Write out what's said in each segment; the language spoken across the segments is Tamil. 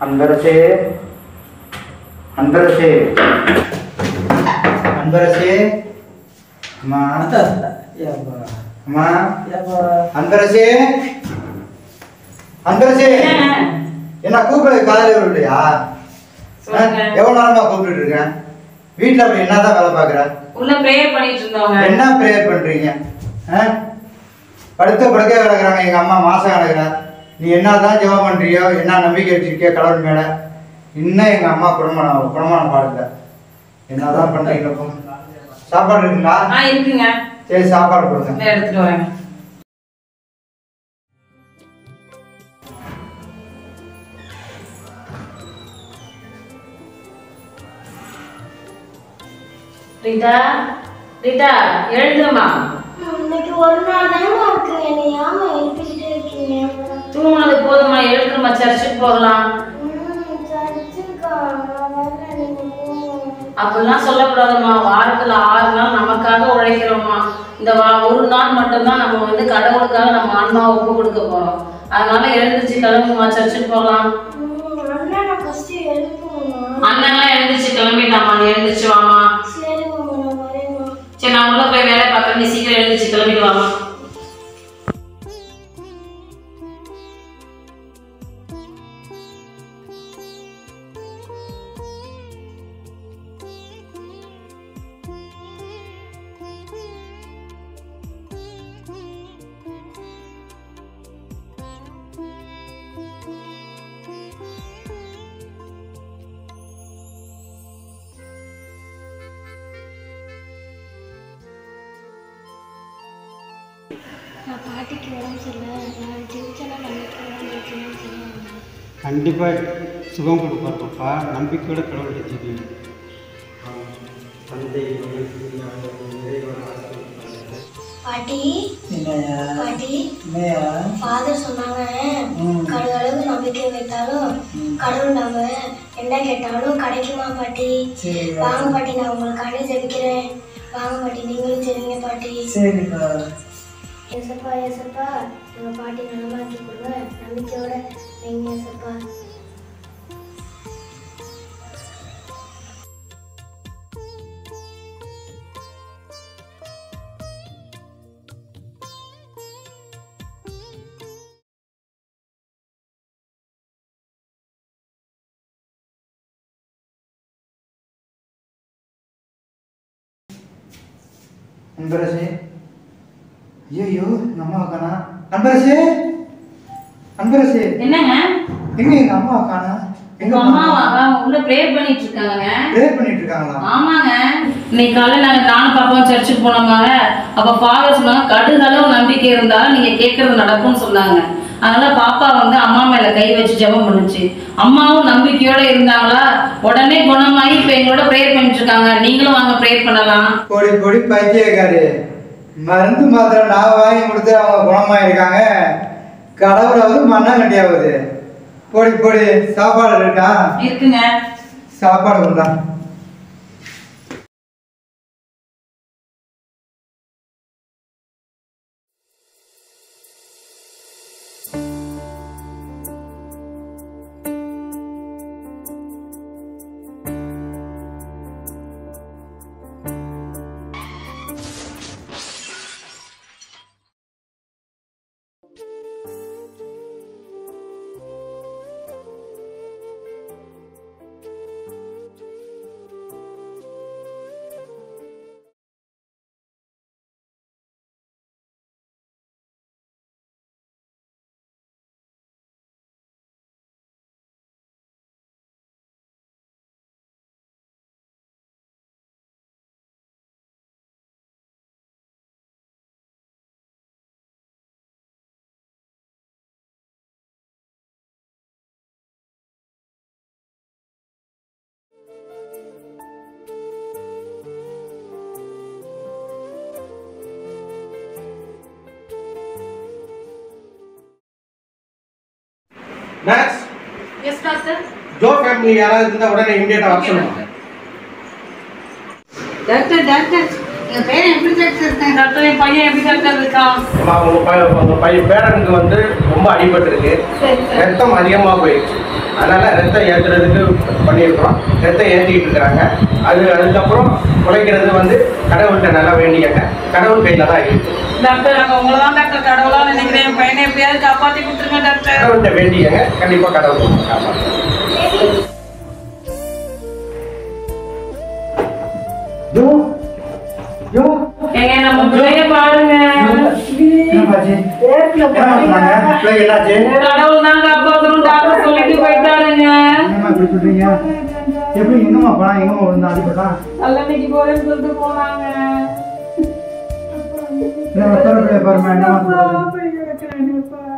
அன்பரசே அன்பரசே அன்பரசே அம்மா அம்மா அன்பரசே அன்பரசே என்ன கூப்பிட காலையில் இல்லையா சொல்லுங்க. எவ்வளோ நேரமா கூப்பிட்டு இருக்கேன் வீட்டில் போய் என்னதான் வேலை பார்க்குற உள்ள ப்ரேயர் பண்ணிட்டு இருந்தவங்க என்ன ப்ரேயர் பண்றீங்க ஆ? படுத்த படுக்க கிடக்குறாங்க எங்க அம்மா மாசம் கிடக்குறா நீ என்னதான் ஜெபம் பண்றியோ என்ன நம்பிக்கை வச்சிருக்கியோ கடவுள் மேல இன்னும் எங்க அம்மா குடும்பம் குடும்பம் பாடல என்னதான் பண்றீங்க இப்போ? சாப்பாடு இருக்குங்களா ஆ இருக்குங்க சரி சாப்பாடு கொடுங்க இந்த எடுத்துட்டு வரேன் ரீட்டா ரீட்டா எழுந்துமா இன்னைக்கு ஒரு நாள் தானே இருக்கு என்னை ஏமா எழுப்பிக்கிட்டே இருக்கீங்க தூங்குனது போதுமா எழுந்துமா சர்ச்சுக்கு போகலாம் ம், சர்ச்சுக்கா நான் வரல, நீங்க போங்க. அப்படிலாம் சொல்லக்கூடாதும்மா வாரத்துல ஆறு நாள் நமக்காக உழைக்கிறோம்மா இந்த வா ஒரு நாள் மட்டும்தான் நம்ம வந்து கடவுளுக்காக நம்ம ஆன்மாவை ஒப்பு கொடுக்க போறோம் அதனால எழுந்துச்சு கிளம்புமா சர்ச்சுக்கு போகலாம் ம், அண்ணனை first எழுப்புங்கம்மா. அண்ணன்லாம் எழுந்துச்சு கிளம்பிட்டாமா நீ எழுந்துச்சு வாமா சரிம்மா, நான் வரேம்மா. சரி நான் உள்ள போய் வேலை பார்க்கறேன் நீ சீக்கிரம் எழுந்துச்சு கிளம்பிட்டு வாமா நான் பாட்டிக்கு உடம்பு சரியில்லை நான் ஜெயிச்சேன்னா நம்பிக்கை ஜெயிச்சேன்னு சொல்லுவாங்க கண்டிப்பாக சுகம் கொடுப்பாருப்பா நம்பிக்கையோட கடவுள் வச்சுக்கணும் தந்தை பாட்டி பாட்டி ஃபாதர் சொன்னாங்க கடவுளுக்கு நம்பிக்கை வைத்தாலும் கடவுள் நம்ம என்ன கேட்டாலும் கிடைக்குமா பாட்டி வாங்க பாட்டி நான் உங்களுக்காண்டி ஜெபிக்கிறேன் வாங்க பாட்டி நீங்களும் ஜெபிங்க பாட்டி ஏசப்பா ஏசப்பா எங்க பாட்டி நலமாக்கி கொடுங்க நம்பிக்கையோட நீங்க ஏசப்பா அன்பரசே ஐயோ எங்க அம்மா காணா அன்பரசே அன்பரசே என்னங்க எங்க எங்க அம்மா காணா எங்க உங்க அம்மாவா அவங்க உள்ள ப்ரேயர் பண்ணிட்டு இருக்காங்க ப்ரேயர் பண்ணிட்டு இருக்காங்களா ஆமாங்க இன்னைக்கு காலையில நாங்க நானும் பாப்பாவும் சர்ச்சுக்கு போனோமாங்க அப்ப ஃபாதர் சொன்னாங்க கடுகளவு நம்பிக்கை இருந்தா நீங்க கேட்கறது நடக்கும்னு சொன்னாங்க அதனால பாப்பா வந்து அம்மா மேல கை வச்சு ஜெபம் பண்ணுச்சு அம்மாவும் நம்பிக்கையோட இருந்தாங்களா உடனே குணமாயி இப்ப எங்களோட ப்ரேயர் பண்ணிட்டு இருக்காங்க நீங்களும் வாங்க ப்ரேயர் பண்ணலாம் பொடி பொடி பைத்தியக்காரு மருந்து மாத்திரை நான் வாங்கி கொடுத்து அவங்க குணமா இருக்காங்க கடவுளாவது மண்ணாங்கட்டியாவது பொடி பொடி சாப்பாடு இருக்கா இருக்குங்க சாப்பாடு கொண்டா மேக்ஸ் எஸ் டாக்டர் ஜோ ஃபேமிலி யாராவது இருந்தா உடனே இமிடியேட்டா வர சொல்லுங்க டாக்டர் டாக்டர் எங்க பேர் எப்படி டாக்டர் இருக்காங்க டாக்டர் என் பையன் எப்படி டாக்டர் இருக்கான் அம்மா, உங்க பையன் உங்க பையன் பேரனுக்கு வந்து ரொம்ப அடிபட்டிருக்கு ரத்தம் அதிகமாக போயிடுச்சு அதனால ரத்தம் ஏற்றுறதுக்கு பண்ணியிருக்கிறோம் ரத்தம் ஏற்றிக்கிட்டு இருக்கிறாங்க அது அதுக்கப்புறம் குலைக்கிறது வந்து கடவுள்கிட்ட நல்லா வேண்டியங்க கடவுள் கையில் தான் இருக்கு டாக்டர் நாங்க உங்களை தான் டாக்டர் கடவுளா நினைக்கிறேன் என் பையனை எப்படியாவது காப்பாத்தி கொடுத்துருங்க டாக்டர் கடவுள்கிட்ட வேண்டியங்க கண்டிப்பாக கடவுள் உங்களை காப்பாற்றுவார். யோ யோ ஏங்க நம்ம பிள்ளைய பாருங்க என்னப்பாச்சு என்ன பண்ணாங்க பிள்ளை என்னாச்சு கடவுள் தான் காப்பாத்தணும் டாக்டர் சொல்லிட்டு போயிட்டாருங்க என்னம்மா இப்படி சொல்றீங்க எப்படி எங்கம்மா போனா எங்கம்மா விழுந்தா அடிபட்டா கல்லணைக்கு போறேன்னு சொல்லிட்டு போனாங்க என்னம்மா பிள்ளை பாருமா என்னம்மா சொல்றது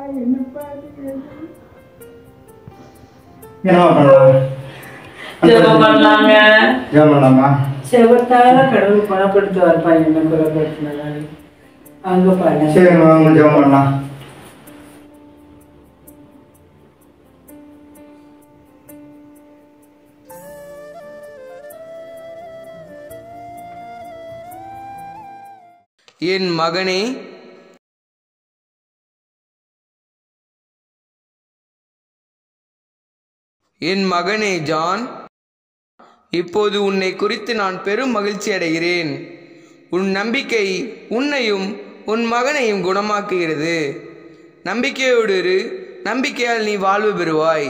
என்னம்மா பண்ணலாம் ஜெபம் பண்ணலாங்க ஜெபம் பண்ணலாமா செவத்தால கடவுள் குணப்படுத்துவார் பையனை குணப்படுத்தினாரு அங்க பாருங்க சரிம்மா அவங்க ஜெபம் பண்ணலாம் என் மகனே என் மகனே ஜான் இப்போது உன்னை குறித்து நான் பெரும் மகிழ்ச்சி அடைகிறேன் உன் நம்பிக்கை உன்னையும் உன் மகனையும் குணமாக்குகிறது நம்பிக்கையோடு இரு நம்பிக்கையால் நீ வாழ்வு பெறுவாய்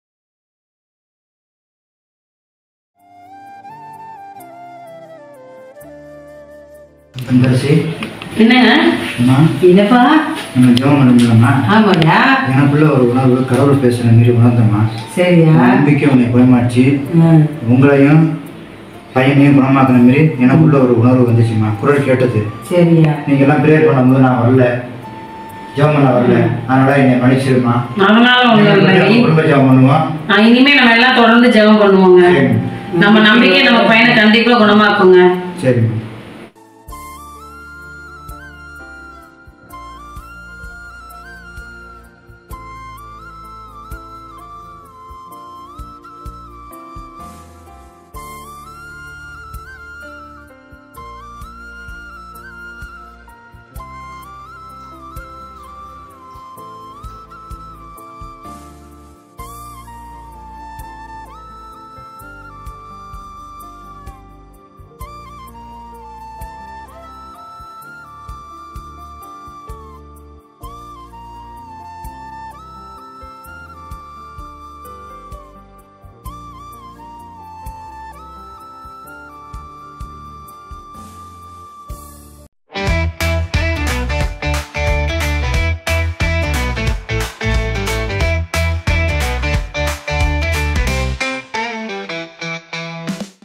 தங்கரசி என்னங்க அம்மா என்னப்பா நம்ம ஜெபம் பண்ணிக்கலாமா ஆமாயா எனக்குள்ள ஒரு உணர்வு கடவுள் பேசுற மாரி உணர்ந்தம்மா சரியா நம்பிக்கை உன்னை குணமாச்சு ம், உங்களையும் பையனையும் குணமாக்குன மாரி எனக்குள்ள ஒரு உணர்வு வந்துச்சுமா குரல் கேட்டது சரியா நீங்க எல்லாம் பிரேயர் பண்ணும்போது நான் வரல ஜெபம் பண்ண வரல அதனால என்னை மன்னிச்சிருமா அதனால ஒண்ணும் இல்லை குடும்ப ஜெபம் பண்ணுவோம் ஆ, இனிமே நம்ம எல்லாம் தொடர்ந்து ஜெபம் பண்ணுவோங்க சரி நம்ம நம்பிக்கை நம்ம பையனை கண்டிப்பா குணமாக்குங்க சரிம்மா